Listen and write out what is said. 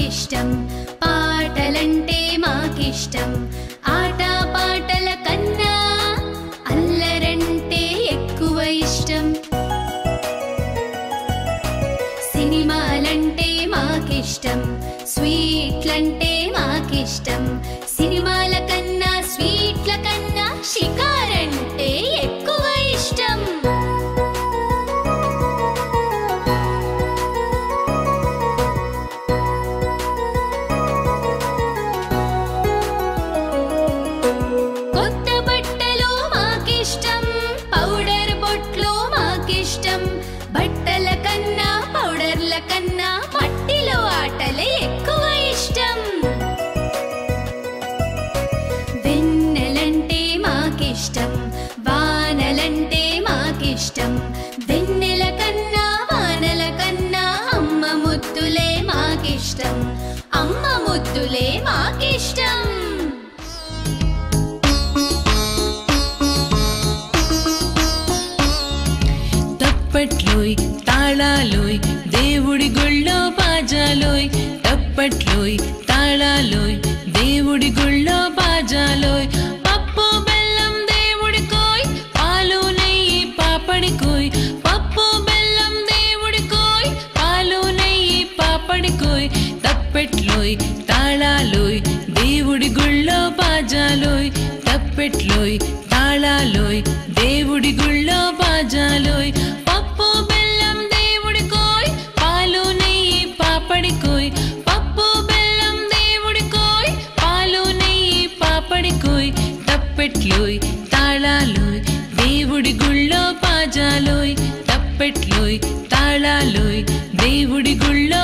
మాకిష్టం పాటలంటే మాకిష్టం ఆట పాటల కన్నా అల్లరంటే ఎక్కువ ఇష్టం సినిమాలంటే మాకిష్టం స్వీట్లంటే మాకిష్టం సినిమాల కన్నా స్వీట్ల కన్నా షికారంటే ఎక్కువ ఇష్టం కొత్త బట్టలు మాకిష్టం పౌడర్ బొట్లు మాకిష్టం బట్టల కన్నా పౌడర్ల కన్నా మట్టిలో ఆటలే ఎక్కువ ఇష్టం వెన్నెలంటే మాకిష్టం వానలంటే మాకిష్టం వెన్నెల కన్నా వానల కన్నా అమ్మ ముద్దులే మాకిష్టం అమ్మ ముద్దులే మాకిష్టం తప్పట్లోయ్ తాళాలోయ్ దేవుడి గుళ్ళో బాజాలోయ్ తప్పట్లోయ్ తాళాలోయ్ దేవుడి గుళ్ళో బాజాలోయ్ పప్పు బెల్లం దేవుడి కోయ్ పాలు నెయ్యి పాపడి కోయ్ పప్పు బెల్లం దేవుడి కోయ్ పాలు నెయ్యి పాపడి కోయ్ తప్పెట్లోయ్ తాళాలోయ్ దేవుడి గుళ్ళో బాజాలోయ్ తప్పెట్లోయ్ తాళాలోయ్ దేవుడి గుళ్ళో బాజాలోయ్ పప్పు బెల్లం దేవుడి కోయ్ పాలు నెయ్యి పాపడి కోయ్ పప్పు బెల్లం దేవుడి కోయ్ పాలు నెయ్యి పాపడి కోయ్ తప్పెట్లోయ్ తాళాలోయ్ దేవుడి గుళ్ళో బాజాలోయ్ తప్పెట్లోయ్ తాళాలోయ్ దేవుడి గుళ్ళో